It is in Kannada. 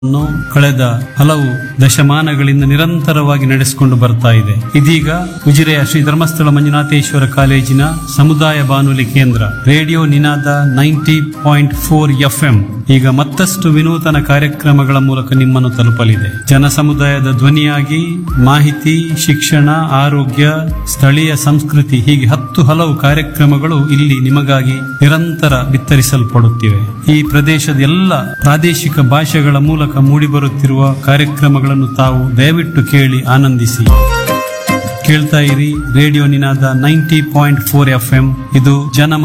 ಅನ್ನು ಕಳೆದ ಹಲವು ದಶಮಾನಗಳಿಂದ ನಿರಂತರವಾಗಿ ನಡೆಸಿಕೊಂಡು ಬರ್ತಾ ಇದೆ ಇದೀಗ ಉಜಿರೆಯ ಶ್ರೀ ಧರ್ಮಸ್ಥಳ ಮಂಜುನಾಥೇಶ್ವರ ಕಾಲೇಜಿನ ಸಮುದಾಯ ಬಾನುಲಿ ಕೇಂದ್ರ radio Ninaada ninety point four FM ಈಗ ಮತ್ತಷ್ಟು ವಿನೂತನ ಕಾರ್ಯಕ್ರಮಗಳ ಮೂಲಕ ನಿಮ್ಮನ್ನು ತಲುಪಲಿದೆ ಜನ ಸಮುದಾಯದ ಧ್ವನಿಯಾಗಿ ಮಾಹಿತಿ ಶಿಕ್ಷಣ ಆರೋಗ್ಯ ಸ್ಥಳೀಯ ಸಂಸ್ಕೃತಿ ಹೀಗೆ ಹತ್ತು ಹಲವು ಕಾರ್ಯಕ್ರಮಗಳು ಇಲ್ಲಿ ನಿಮಗಾಗಿ ನಿರಂತರ ಬಿತ್ತರಿಸಲ್ಪಡುತ್ತಿವೆ ಈ ಪ್ರದೇಶದ ಎಲ್ಲ ಪ್ರಾದೇಶಿಕ ಭಾಷೆಗಳ ಮೂಲಕ ಮೂಡಿಬರುತ್ತಿರುವ ಕಾರ್ಯಕ್ರಮಗಳನ್ನು ತಾವು ದಯವಿಟ್ಟು ಕೇಳಿ ಆನಂದಿಸಿ ಕೇಳ್ತಾ ಇರಿ radio Ninaada ninety point four F M ಇದು ಜನ